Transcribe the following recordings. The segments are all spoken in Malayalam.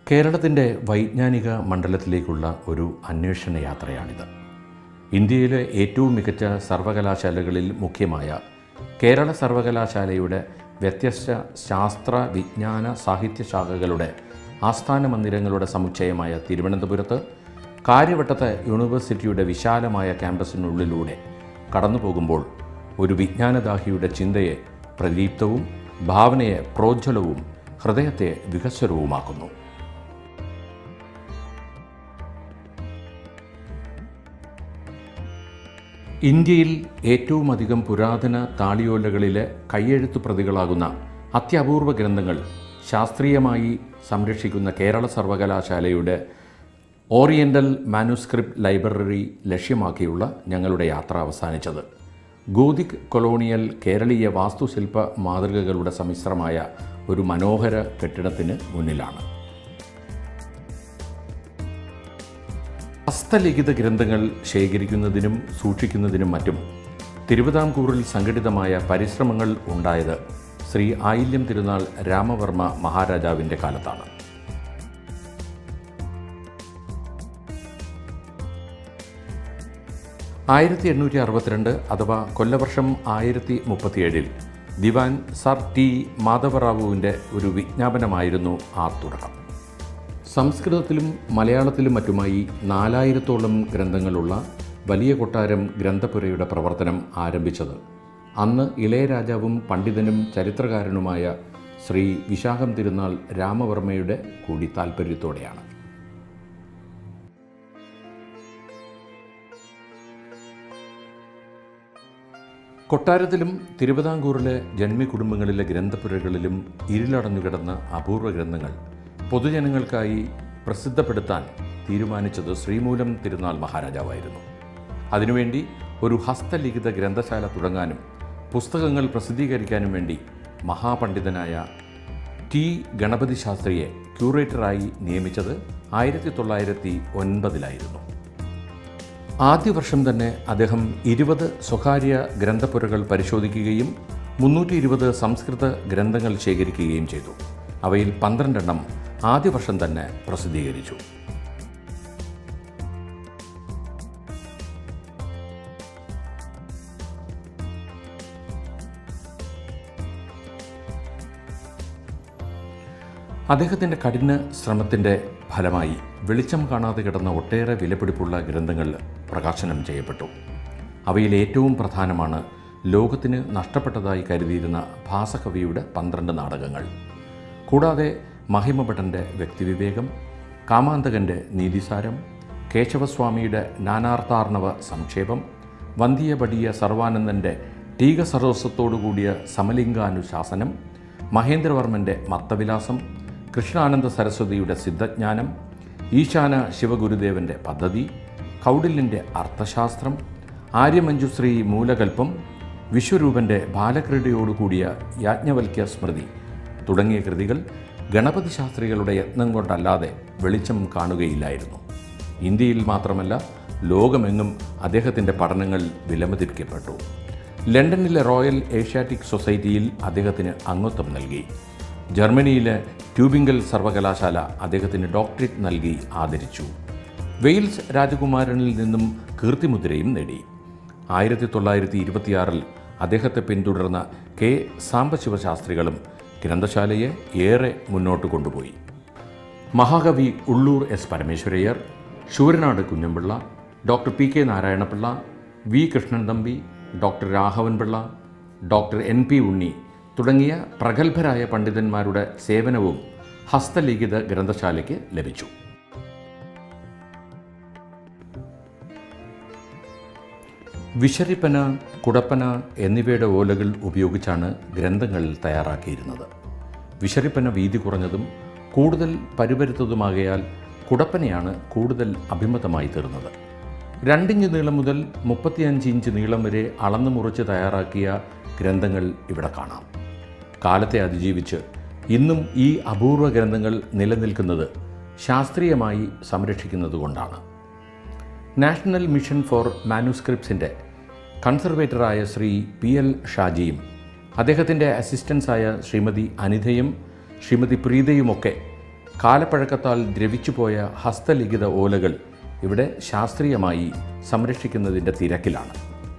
കേരളത്തിൻ്റെ വൈജ്ഞാനിക മണ്ഡലത്തിലേക്കുള്ള ഒരു അന്വേഷണ യാത്രയാണിത് ഇന്ത്യയിലെ ഏറ്റവും മികച്ച സർവകലാശാലകളിൽ മുഖ്യമായ കേരള സർവകലാശാലയുടെ വ്യത്യസ്ത ശാസ്ത്ര വിജ്ഞാന സാഹിത്യ ശാഖകളുടെ ആസ്ഥാന മന്ദിരങ്ങളുടെ സമുച്ചയമായ തിരുവനന്തപുരത്ത് കാര്യവട്ടത്തെ യൂണിവേഴ്സിറ്റിയുടെ വിശാലമായ ക്യാമ്പസിനുള്ളിലൂടെ കടന്നു പോകുമ്പോൾ ഒരു വിജ്ഞാനദാഹിയുടെ ചിന്തയെ പ്രദീപ്തവും ഭാവനയെ പ്രോജ്വലവും ഹൃദയത്തെ വികസ്വരവുമാക്കുന്നു ഇന്ത്യയിൽ ഏറ്റവും അധികം പുരാതന താളിയോലകളിലെ കയ്യെഴുത്തു പ്രതികളാകുന്ന അത്യപൂർവ ഗ്രന്ഥങ്ങൾ ശാസ്ത്രീയമായി സംരക്ഷിക്കുന്ന കേരള സർവകലാശാലയുടെ ഓറിയൻ്റൽ മാനുസ്ക്രിപ്റ്റ് ലൈബ്രറി ലക്ഷ്യമാക്കിയുള്ള ഞങ്ങളുടെ യാത്ര അവസാനിച്ചത് ഗോതിക് കൊളോണിയൽ കേരളീയ വാസ്തുശില്പ മാതൃകകളുടെ സമ്മിശ്രമായ ഒരു മനോഹര കെട്ടിടത്തിന് മുന്നിലാണ് ഹസ്തലിഖിത ഗ്രന്ഥങ്ങൾ ശേഖരിക്കുന്നതിനും സൂക്ഷിക്കുന്നതിനും മറ്റും തിരുവിതാംകൂറിൽ സംഘടിതമായ പരിശ്രമങ്ങൾ ഉണ്ടായത് ശ്രീ ആയില്യം തിരുനാൾ രാമവർമ്മ മഹാരാജാവിൻ്റെ കാലത്താണ് ആയിരത്തി എണ്ണൂറ്റി അറുപത്തിരണ്ട് അഥവാ കൊല്ലവർഷം ആയിരത്തി മുപ്പത്തിയേഴിൽ ദിവാൻ സർ ടി മാധവറാവുവിൻ്റെ ഒരു വിജ്ഞാപനമായിരുന്നു ആ തുടക്കം സംസ്കൃതത്തിലും മലയാളത്തിലും മറ്റുമായി നാലായിരത്തോളം ഗ്രന്ഥങ്ങളുള്ള വലിയ കൊട്ടാരം ഗ്രന്ഥപുരയുടെ പ്രവർത്തനം ആരംഭിച്ചത് അന്ന് ഇളയരാജാവും പണ്ഡിതനും ചരിത്രകാരനുമായ ശ്രീ വിശാഖം തിരുനാൾ രാമവർമ്മയുടെ കൂടി താൽപ്പര്യത്തോടെയാണ് കൊട്ടാരത്തിലും തിരുവിതാംകൂറിലെ ജന്മി കുടുംബങ്ങളിലെ ഗ്രന്ഥപുരകളിലും ഇരുളടഞ്ഞു കിടന്ന അപൂർവ ഗ്രന്ഥങ്ങൾ പൊതുജനങ്ങൾക്കായി പ്രസിദ്ധപ്പെടുത്താൻ തീരുമാനിച്ചത് ശ്രീമൂലം തിരുനാൾ മഹാരാജാവായിരുന്നു അതിനുവേണ്ടി ഒരു ഹസ്തലിഖിത ഗ്രന്ഥശാല തുടങ്ങാനും പുസ്തകങ്ങൾ പ്രസിദ്ധീകരിക്കാനും വേണ്ടി മഹാപണ്ഡിതനായ ടി ഗണപതി ശാസ്ത്രിയെ ക്യൂറേറ്ററായി നിയമിച്ചത് ആയിരത്തി തൊള്ളായിരത്തി ഒൻപതിലായിരുന്നു ആദ്യ വർഷം തന്നെ അദ്ദേഹം ഇരുപത് സ്വകാര്യ ഗ്രന്ഥപുരകൾ പരിശോധിക്കുകയും മുന്നൂറ്റി ഇരുപത് സംസ്കൃത ഗ്രന്ഥങ്ങൾ ശേഖരിക്കുകയും ചെയ്തു അവയിൽ പന്ത്രണ്ടെണ്ണം ആദ്യ വർഷം തന്നെ പ്രസിദ്ധീകരിച്ചു അദ്ദേഹത്തിൻ്റെ കഠിന ശ്രമത്തിൻ്റെ ഫലമായി വെളിച്ചം കാണാതെ കിടന്ന ഒട്ടേറെ വിലപിടിപ്പുള്ള ഗ്രന്ഥങ്ങൾ പ്രകാശനം ചെയ്യപ്പെട്ടു അവയിൽ ഏറ്റവും പ്രധാനമാണ് ലോകത്തിന് നഷ്ടപ്പെട്ടതായി കരുതിയിരുന്ന ഭാസകവിയുടെ പന്ത്രണ്ട് നാടകങ്ങൾ കൂടാതെ മഹിമഭട്ടൻ്റെ വ്യക്തിവിവേകം കാമാന്തകൻ്റെ നീതിസാരം കേശവസ്വാമിയുടെ നാനാർത്ഥാർണവ സംക്ഷേപം വന്ധ്യപടിയ സർവാനന്ദൻ്റെ ടീകസരോസത്തോടുകൂടിയ സമലിംഗാനുശാസനം മഹേന്ദ്രവർമ്മൻ്റെ മത്തവിലാസം കൃഷ്ണാനന്ദ സരസ്വതിയുടെ സിദ്ധജ്ഞാനം ഈശാന ശിവഗുരുദേവൻ്റെ പദ്ധതി കൗടില്യൻ്റെ അർത്ഥശാസ്ത്രം ആര്യമഞ്ജുശ്രീ മൂലകൽപ്പം വിശ്വരൂപൻ്റെ ബാലക്രീഡയോടുകൂടിയ യാജ്ഞവൽക്യ സ്മൃതി തുടങ്ങിയ കൃതികൾ ഗണപതി ശാസ്ത്രികളുടെ യത്നം കൊണ്ടല്ലാതെ വെളിച്ചം കാണുകയില്ലായിരുന്നു ഇന്ത്യയിൽ മാത്രമല്ല ലോകമെങ്ങും അദ്ദേഹത്തിൻ്റെ പഠനങ്ങൾ വിലമതിക്കപ്പെട്ടു ലണ്ടനിലെ റോയൽ ഏഷ്യാറ്റിക് സൊസൈറ്റിയിൽ അദ്ദേഹത്തിന് അംഗത്വം നൽകി ജർമ്മനിയിലെ ട്യൂബിംഗൽ സർവകലാശാല അദ്ദേഹത്തിന് ഡോക്ടറേറ്റ് നൽകി ആദരിച്ചു വെയിൽസ് രാജകുമാരനിൽ നിന്നും കീർത്തിമുദ്രയും നേടി ആയിരത്തി തൊള്ളായിരത്തി ഇരുപത്തിയാറിൽ അദ്ദേഹത്തെ പിന്തുടർന്ന കെ സാംബശിവശാസ്ത്രികളും ഗ്രന്ഥശാലയെ ഏറെ മുന്നോട്ട് കൊണ്ടുപോയി മഹാകവി Ulloor S Parameswarayyar Sooranad Kunjanpillai doctor P K Narayanapillai V Krishnan Thampi doctor Raghavanpillai doctor N P Unni തുടങ്ങിയ പ്രഗത്ഭരായ പണ്ഡിതന്മാരുടെ സേവനവും ഹസ്തലിഖിത ഗ്രന്ഥശാലയ്ക്ക് ലഭിച്ചു വിശരിപ്പന കുടപ്പന എന്നിവയുടെ ഓലകൾ ഉപയോഗിച്ചാണ് ഗ്രന്ഥങ്ങൾ തയ്യാറാക്കിയിരുന്നത് വിശരിപ്പന വീതി കുറഞ്ഞതും കൂടുതൽ പരുപരുത്തതുമാകയാൽ കുടപ്പനയാണ് കൂടുതൽ അഭിമതമായി തീർന്നത് രണ്ടിഞ്ച് നീളം മുതൽ മുപ്പത്തിയഞ്ച് ഇഞ്ച് നീളം വരെ അളന്നു മുറിച്ച് തയ്യാറാക്കിയ ഗ്രന്ഥങ്ങൾ ഇവിടെ കാണാം കാലത്തെ അതിജീവിച്ച് ഇന്നും ഈ അപൂർവ ഗ്രന്ഥങ്ങൾ നിലനിൽക്കുന്നത് ശാസ്ത്രീയമായി സംരക്ഷിക്കുന്നതുകൊണ്ടാണ് നാഷണൽ മിഷൻ ഫോർ മാനുസ്ക്രിപ്റ്റ്സിൻ്റെ കൺസർവേറ്ററായ ശ്രീ പി എൽ ഷാജിയും അദ്ദേഹത്തിൻ്റെ അസിസ്റ്റൻസായ ശ്രീമതി അനിതയും ശ്രീമതി പ്രീതയുമൊക്കെ കാലപ്പഴക്കത്താൽ ദ്രവിച്ചുപോയ ഹസ്തലിഖിത ഓലകൾ ഇവിടെ ശാസ്ത്രീയമായി സംരക്ഷിക്കുന്നതിൻ്റെ തിരക്കിലാണ്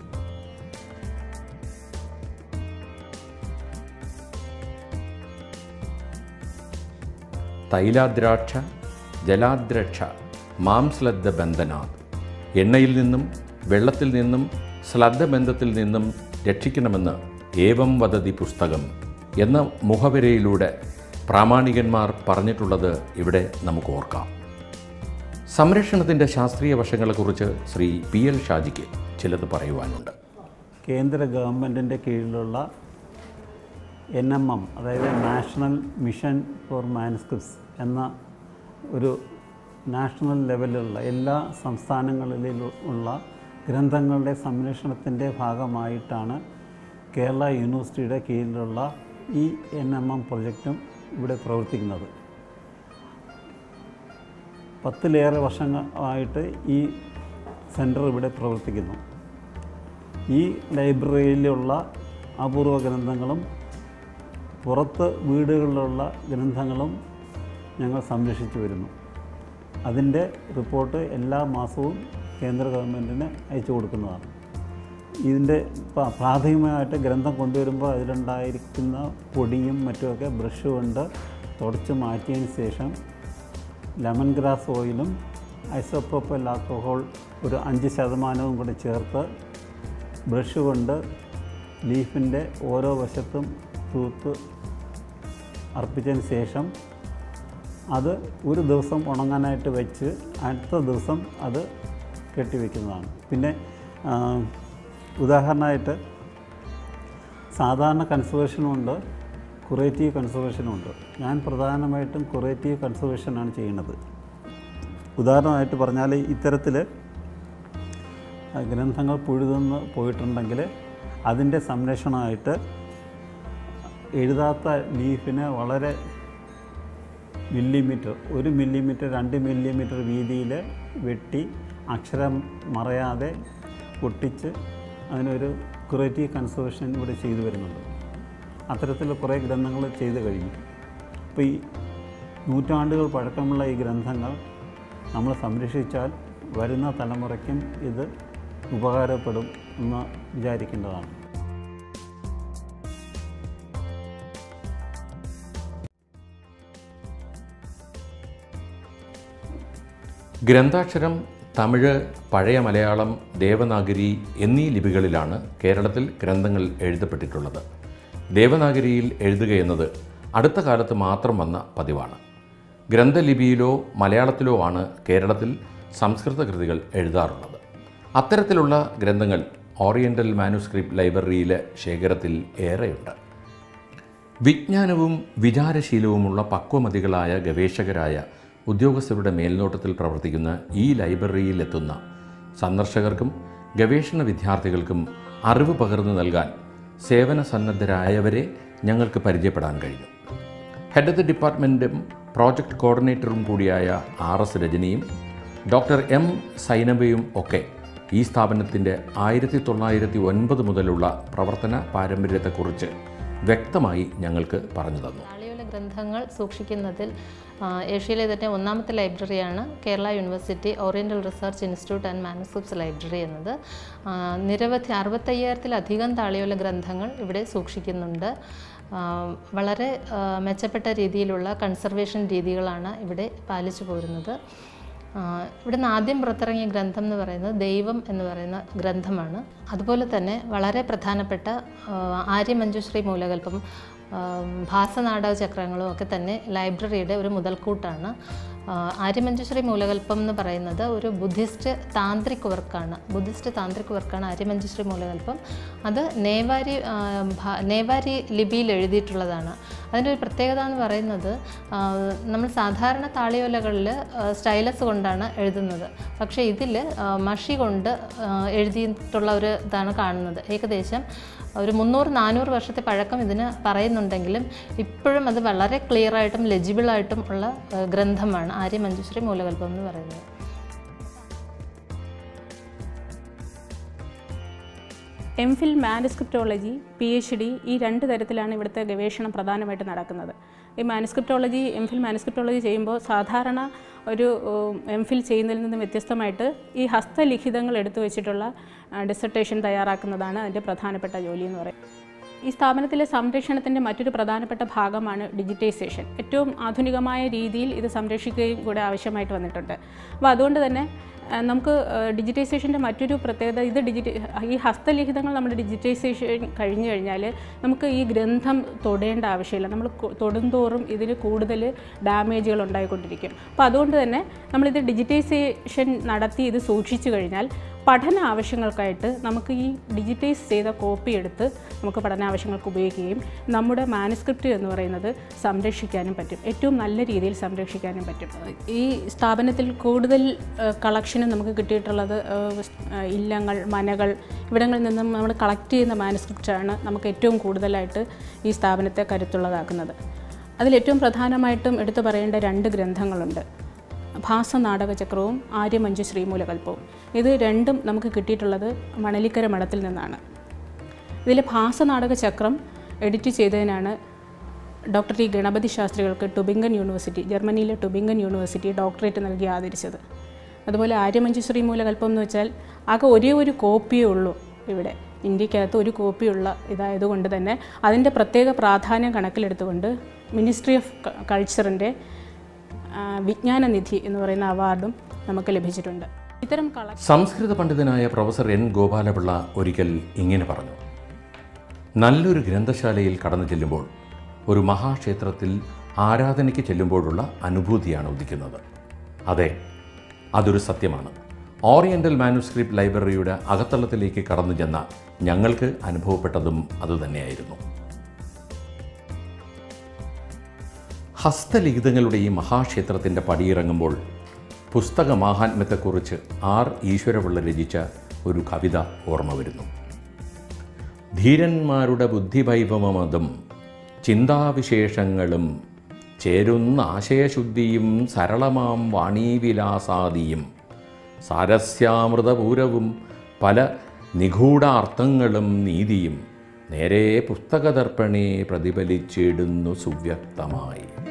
തൈലാദ്രാക്ഷ ജലാദ്രക്ഷ മാംസ്ലദ്ദ ബന്ധനാഥ് എണ്ണയിൽ നിന്നും വെള്ളത്തിൽ നിന്നും ശ്ലദ്ധബന്ധത്തിൽ നിന്നും രക്ഷിക്കണമെന്ന് ഏവം വദതി പുസ്തകം എന്ന മുഖവരയിലൂടെ പ്രാമാണികന്മാർ പറഞ്ഞിട്ടുള്ളത് ഇവിടെ നമുക്ക് ഓർക്കാം സംരക്ഷണത്തിൻ്റെ ശാസ്ത്രീയ വശങ്ങളെക്കുറിച്ച് ശ്രീ പി എൽ ഷാജിക്ക് ചിലത് പറയുവാനുണ്ട് കേന്ദ്ര ഗവൺമെൻറ്റിൻ്റെ കീഴിലുള്ള എൻ എം എം അതായത് നാഷണൽ മിഷൻ ഫോർ മാനുസ്ക്രിപ്റ്റ്സ് എന്ന ഒരു നാഷണൽ ലെവലിലുള്ള എല്ലാ സംസ്ഥാനങ്ങളിലും ഉള്ള ഗ്രന്ഥങ്ങളുടെ സംരക്ഷണത്തിൻ്റെ ഭാഗമായിട്ടാണ് കേരള യൂണിവേഴ്സിറ്റിയുടെ കീഴിലുള്ള ഈ എൻ എം എം പ്രൊജക്റ്റും ഇവിടെ പ്രവർത്തിക്കുന്നത് പത്തിലേറെ വർഷങ്ങളായിട്ട് ഈ സെൻറ്റർ ഇവിടെ പ്രവർത്തിക്കുന്നു ഈ ലൈബ്രറിയിലുള്ള അപൂർവ ഗ്രന്ഥങ്ങളും പുറത്ത് വീടുകളിലുള്ള ഗ്രന്ഥങ്ങളും ഞങ്ങൾ സംരക്ഷിച്ചു വരുന്നു അതിൻ്റെ റിപ്പോർട്ട് എല്ലാ മാസവും കേന്ദ്ര ഗവൺമെൻറ്റിന് അയച്ചു കൊടുക്കുന്നതാണ് ഇതിൻ്റെ പ- പ്രാഥമികമായിട്ട് ഗ്രന്ഥം കൊണ്ടുവരുമ്പോൾ അതിലുണ്ടായിരിക്കുന്ന പൊടിയും മറ്റുമൊക്കെ ബ്രഷ് കൊണ്ട് തുടച്ച് മാറ്റിയതിന് ശേഷം ലെമൺ ഗ്രാസ് ഓയിലും ഐസോപ്രോപ്പൽ ആൽക്കഹോൾ ഒരു അഞ്ച് ശതമാനവും കൂടി ചേർത്ത് ബ്രഷ് കൊണ്ട് ലീഫിൻ്റെ ഓരോ വശത്തും തൂത്ത് അർപ്പിച്ചതിന് ശേഷം അത് ഒരു ദിവസം ഉണങ്ങാനായിട്ട് വെച്ച് അടുത്ത ദിവസം അത് കെട്ടിവെക്കുന്നതാണ് പിന്നെ ആ, ഉദാഹരണമായിട്ട് സാധാരണ കൺസർവേഷനും ഉണ്ട് കുറേറ്റീവ് കൺസർവേഷനും ഉണ്ട് ഞാൻ പ്രധാനമായിട്ടും കുറേറ്റീവ് കൺസർവേഷനാണ് ചെയ്യുന്നത് ഉദാഹരണമായിട്ട് പറഞ്ഞാൽ ഇത്തരത്തിൽ ആ, ഗ്രന്ഥങ്ങൾ പുഴുതെന്ന് പോയിട്ടുണ്ടെങ്കിൽ അതിൻ്റെ സംരക്ഷണമായിട്ട് എഴുതാത്ത ലീഫിനെ വളരെ മില്ലിമീറ്റർ ഒരു മില്ലിമീറ്റർ രണ്ട് മില്ലിമീറ്റർ വീതിയിൽ വെട്ടി അക്ഷരം മറയാതെ പൊട്ടിച്ച് അതിനൊരു ക്രിയേറ്റീവ് കൺസർവേഷൻ ഇവിടെ ചെയ്തു വരുന്നുണ്ട് അത്തരത്തിൽ കുറേ ഗ്രന്ഥങ്ങൾ ചെയ്തു കഴിഞ്ഞു അപ്പോൾ ഈ നൂറ്റാണ്ടുകൾ പഴക്കമുള്ള ഈ ഗ്രന്ഥങ്ങൾ നമ്മൾ സംരക്ഷിച്ചാൽ വരുന്ന തലമുറയ്ക്കും ഇത് ഉപകാരപ്പെടും എന്ന് വിചാരിക്കേണ്ടതാണ് ഗ്രന്ഥാക്ഷരം തമിഴ് പഴയ മലയാളം ദേവനാഗരി എന്നീ ലിപികളിലാണ് കേരളത്തിൽ ഗ്രന്ഥങ്ങൾ എഴുതപ്പെട്ടിട്ടുള്ളത് ദേവനാഗരിയിൽ എഴുതുക എന്നത് അടുത്ത കാലത്ത് മാത്രം വന്ന പതിവാണ് ഗ്രന്ഥലിപിയിലോ മലയാളത്തിലോ ആണ് കേരളത്തിൽ സംസ്കൃത കൃതികൾ എഴുതാറുള്ളത് അത്തരത്തിലുള്ള ഗ്രന്ഥങ്ങൾ ഓറിയൻ്റൽ മാനുസ്ക്രിപ്റ്റ് ലൈബ്രറിയിലെ ശേഖരത്തിൽ ഏറെയുണ്ട് വിജ്ഞാനവും വിചാരശീലവുമുള്ള പക്വമതികളായ ഗവേഷകരായ ഉദ്യോഗസ്ഥരുടെ മേൽനോട്ടത്തിൽ പ്രവർത്തിക്കുന്ന ഈ ലൈബ്രറിയിലെത്തുന്ന സന്ദർശകർക്കും ഗവേഷണ വിദ്യാർത്ഥികൾക്കും അറിവ് പകർന്നു നൽകാൻ സേവന സന്നദ്ധരായവരെ ഞങ്ങൾക്ക് പരിചയപ്പെടാൻ കഴിഞ്ഞു ഹെഡ് ഓഫ് ദി ഡിപ്പാർട്ട്മെൻറ്റും പ്രോജക്റ്റ് കോർഡിനേറ്ററും കൂടിയായ ആർ എസ് രജനിയും ഡോക്ടർ എം സൈനബയും ഒക്കെ ഈ സ്ഥാപനത്തിൻ്റെ ആയിരത്തി തൊള്ളായിരത്തി ഒൻപത് മുതലുള്ള പ്രവർത്തന പാരമ്പര്യത്തെക്കുറിച്ച് വ്യക്തമായി ഞങ്ങൾക്ക് പറഞ്ഞു തന്നു താളിയോല ഗ്രന്ഥങ്ങൾ സൂക്ഷിക്കുന്നതിൽ ആ, ഏഷ്യയിലെ തന്നെ ഒന്നാമത്തെ ലൈബ്രറിയാണ് Kerala university oriental research institute and manuscripts library എന്നത് ആ, നിരവധി അറുപത്തയ്യായിരത്തിലധികം താളിയോല ഗ്രന്ഥങ്ങൾ ഇവിടെ സൂക്ഷിക്കുന്നുണ്ട് ആ, വളരെ ആ, മെച്ചപ്പെട്ട രീതിയിലുള്ള കൺസർവേഷൻ രീതികളാണ് ഇവിടെ പാലിച്ചു പോരുന്നത് ആ, ഇവിടുന്ന് ആദ്യം പുറത്തിറങ്ങിയ ഗ്രന്ഥം എന്ന് പറയുന്നത് ദൈവം എന്ന് പറയുന്ന ഗ്രന്ഥമാണ് അതുപോലെ തന്നെ വളരെ പ്രധാനപ്പെട്ട ആ, ആര്യമഞ്ജുശ്രീ മൂലകൽപ്പം ആ, ഭാസനാടക ചക്രങ്ങളും ഒക്കെ തന്നെ ലൈബ്രറിയുടെ ഒരു മുതൽക്കൂട്ടാണ് ആ, ആര്യമഞ്ജുശ്രീ മൂലകൽപ്പം എന്ന് പറയുന്നത് ഒരു ബുദ്ധിസ്റ്റ് താന്ത്രിക് വർക്കാണ് ബുദ്ധിസ്റ്റ് താന്ത്രിക് വർക്കാണ് ആര്യമഞ്ജുശ്രീ മൂലകൽപ്പം അത് നേവാരി ആ, ഭ- നേവാരി ലിപിയിൽ എഴുതിയിട്ടുള്ളതാണ് അതിൻ്റെ ഒരു പ്രത്യേകത എന്ന് പറയുന്നത് ആ, നമ്മൾ സാധാരണ താളിയോലകളിൽ സ്റ്റൈലസ് കൊണ്ടാണ് എഴുതുന്നത് പക്ഷേ ഇതിൽ മഷി കൊണ്ട് ആ, എഴുതിയിട്ടുള്ള ഒരു ഇതാണ് കാണുന്നത് ഏകദേശം ഒരു മുന്നൂറ് നാനൂറ് വർഷത്തെ പഴക്കം ഇതിന് പറയുന്നുണ്ടെങ്കിലും ഇപ്പോഴും അത് വളരെ ക്ലിയറായിട്ടും ലെജിബിളായിട്ടും ഉള്ള ആ, ഗ്രന്ഥമാണ് ആര്യമഞ്ജുശ്രീ മൂലകൽപ്പം എന്ന് പറയുന്നത് M Phil manuscriptology P H D ഈ രണ്ട് തരത്തിലാണ് ഇവിടുത്തെ ഗവേഷണം പ്രധാനമായിട്ട് നടക്കുന്നത് ഈ മാനുസ്ക്രിപ്റ്റോളജി എം ഫിൽ മാനുസ്ക്രിപ്റ്റോളജി ചെയ്യുമ്പോൾ സാധാരണ ഒരു എം ഫിൽ ചെയ്യുന്നതിൽ നിന്ന് വ്യത്യസ്തമായിട്ട് ഈ ഹസ്തലിഖിതങ്ങൾ എടുത്തു വെച്ചിട്ടുള്ള ഡിസർട്ടേഷൻ തയ്യാറാക്കുന്നതാണ് അതിൻ്റെ പ്രധാനപ്പെട്ട ജോലി എന്ന് പറയുന്നത് ഈ സ്ഥാപനത്തിലെ സംരക്ഷണത്തിൻ്റെ മറ്റൊരു പ്രധാനപ്പെട്ട ഭാഗമാണ് ഡിജിറ്റൈസേഷൻ ഏറ്റവും ആധുനികമായ രീതിയിൽ ഇത് സംരക്ഷിക്കുകയും കൂടെ ആവശ്യമായിട്ട് വന്നിട്ടുണ്ട് അപ്പോൾ അതുകൊണ്ട് തന്നെ ആ, നമുക്ക് ഡിജിറ്റൈസേഷൻ്റെ മറ്റൊരു പ്രത്യേകത ഇത് ഡിജിറ്റ ഈ ഹസ്തലിഖിതങ്ങൾ നമ്മൾ ഡിജിറ്റൈസേഷൻ കഴിഞ്ഞു കഴിഞ്ഞാൽ നമുക്ക് ഈ ഗ്രന്ഥം തൊടേണ്ട ആവശ്യമില്ല നമ്മൾ കൊ- തൊടുന്തോറും ഇതിന് കൂടുതൽ ഡാമേജുകൾ ഉണ്ടായിക്കൊണ്ടിരിക്കും അപ്പോൾ അതുകൊണ്ട് തന്നെ നമ്മളിത് ഡിജിറ്റൈസേഷൻ നടത്തി ഇത് സൂക്ഷിച്ചു കഴിഞ്ഞാൽ പഠന ആവശ്യങ്ങൾക്കായിട്ട് നമുക്ക് ഈ ഡിജിറ്റൈസ് ചെയ്ത കോപ്പി എടുത്ത് നമുക്ക് പഠന ആവശ്യങ്ങൾക്ക് ഉപയോഗിക്കുകയും നമ്മുടെ മാനുസ്ക്രിപ്റ്റ് എന്ന് പറയുന്നത് സംരക്ഷിക്കാനും പറ്റും ഏറ്റവും നല്ല രീതിയിൽ സംരക്ഷിക്കാനും പറ്റും ഈ സ്ഥാപനത്തിൽ കൂടുതൽ കളക്ഷനും നമുക്ക് കിട്ടിയിട്ടുള്ളത് ഏഹ്, ഏഹ്, ഇല്ലങ്ങൾ മനകൾ ഇവിടങ്ങളിൽ നിന്നും നമ്മൾ കളക്ട് ചെയ്യുന്ന മാനുസ്ക്രിപ്റ്റാണ് നമുക്ക് ഏറ്റവും കൂടുതലായിട്ട് ഈ സ്ഥാപനത്തെ കരുത്തുള്ളതാക്കുന്നത് അതിലേറ്റവും പ്രധാനമായിട്ടും എടുത്തു പറയേണ്ട രണ്ട് ഗ്രന്ഥങ്ങളുണ്ട് ഭാസനാടകചക്രവും ആര്യമഞ്ജു ശ്രീമൂലകൽപ്പവും ഇത് രണ്ടും നമുക്ക് കിട്ടിയിട്ടുള്ളത് മണലിക്കര മഠത്തിൽ നിന്നാണ് ഇതിലെ ഭാസനാടക ചക്രം എഡിറ്റ് ചെയ്തതിനാണ് ഡോക്ടർ ടി ഗണപതി ശാസ്ത്രികൾക്ക് ടുബിങ്കൻ യൂണിവേഴ്സിറ്റി ജർമ്മനിയിലെ ടുബിങ്കൻ യൂണിവേഴ്സിറ്റി ഡോക്ടറേറ്റ് നൽകി ആദരിച്ചത് അതുപോലെ ആര്യമഞ്ജു ശ്രീമൂലകൽപ്പം എന്ന് വെച്ചാൽ ആകെ ഒരേ ഒരു കോപ്പിയേ ഉള്ളൂ ഇവിടെ ഇന്ത്യക്കകത്ത് ഒരു കോപ്പിയുള്ള ഇതായതുകൊണ്ട് തന്നെ അതിൻ്റെ പ്രത്യേക പ്രാധാന്യം കണക്കിലെടുത്തുകൊണ്ട് മിനിസ്ട്രി ഓഫ് കൾച്ചറിൻ്റെ വിജ്ഞാനനിധി എന്ന് പറയുന്ന അവാർഡും നമുക്ക് ലഭിച്ചിട്ടുണ്ട് ഇത്തരം കള സംസ്കൃത പണ്ഡിതനായ പ്രൊഫസർ എൻ ഗോപാലപിള്ള ഒരിക്കൽ ഇങ്ങനെ പറഞ്ഞു നല്ലൊരു ഗ്രന്ഥശാലയിൽ കടന്നു ചെല്ലുമ്പോൾ ഒരു മഹാക്ഷേത്രത്തിൽ ആരാധനയ്ക്ക് ചെല്ലുമ്പോഴുള്ള അനുഭൂതിയാണ് ഉദിക്കുന്നത് അതെ അതൊരു സത്യമാണ് ഓറിയൻ്റൽ മാനുസ്ക്രിപ്റ്റ് ലൈബ്രറിയുടെ അകത്തളത്തിലേക്ക് കടന്നു ചെന്ന ഞങ്ങൾക്ക് അനുഭവപ്പെട്ടതും അതുതന്നെയായിരുന്നു ഹസ്തലിഖിതങ്ങളുടെ ഈ മഹാക്ഷേത്രത്തിൻ്റെ പടിയിറങ്ങുമ്പോൾ പുസ്തക മാഹാത്മ്യത്തെക്കുറിച്ച് ആർ ഈശ്വരപിള്ള രചിച്ച ഒരു കവിത ഓർമ്മ വരുന്നു ധീരന്മാരുടെ ബുദ്ധിവൈഭവമതും ചിന്താവിശേഷങ്ങളും ചേരുന്ന ആശയശുദ്ധിയും സരളമാം വാണീവിലാസാദിയും സാരസ്യാമൃതപൂരവും പല നിഗൂഢാർത്ഥങ്ങളും നീതിയും നേരെ പുസ്തകദർപ്പണേ പ്രതിഫലിച്ചിടുന്നു സുവ്യക്തമായി